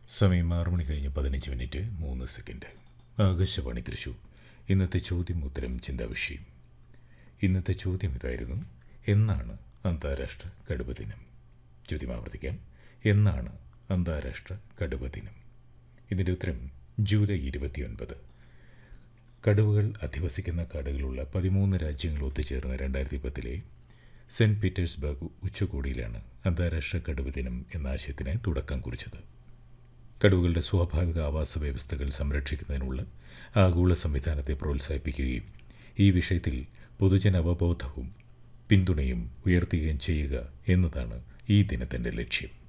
സമയം ആറ് മണി കഴിഞ്ഞ് പതിനഞ്ച് മിനിറ്റ് മൂന്ന് സെക്കൻഡ് ആകാശവാണി തൃശൂർ ഇന്നത്തെ ചോദ്യം ഉത്തരം ചിന്താവിഷയം ഇന്നത്തെ ചോദ്യം ഇതായിരുന്നു എന്നാണ് അന്താരാഷ്ട്ര കടുവ ദിനം ചോദ്യം ആവർത്തിക്കാം എന്നാണ് അന്താരാഷ്ട്ര കടുവ ദിനം ഇതിൻ്റെ ഉത്തരം ജൂലൈ ഇരുപത്തിയൊൻപത് കടുവകൾ അധിവസിക്കുന്ന കാടുകളുള്ള പതിമൂന്ന് രാജ്യങ്ങൾ ഒത്തുചേർന്ന രണ്ടായിരത്തി പത്തിലെ സെൻറ്റ് പീറ്റേഴ്സ്ബർഗ് ഉച്ചകോടിയിലാണ് അന്താരാഷ്ട്ര കടുവ ദിനം എന്ന ആശയത്തിന് തുടക്കം കുറിച്ചത് കടുവകളുടെ സ്വാഭാവിക ആവാസ വ്യവസ്ഥകൾ സംരക്ഷിക്കുന്നതിനുള്ള ആഗോള സംവിധാനത്തെ പ്രോത്സാഹിപ്പിക്കുകയും ഈ വിഷയത്തിൽ പൊതുജന അവബോധവും പിന്തുണയും ഉയർത്തുകയും ചെയ്യുക എന്നതാണ് ഈ ദിനത്തിൻ്റെ ലക്ഷ്യം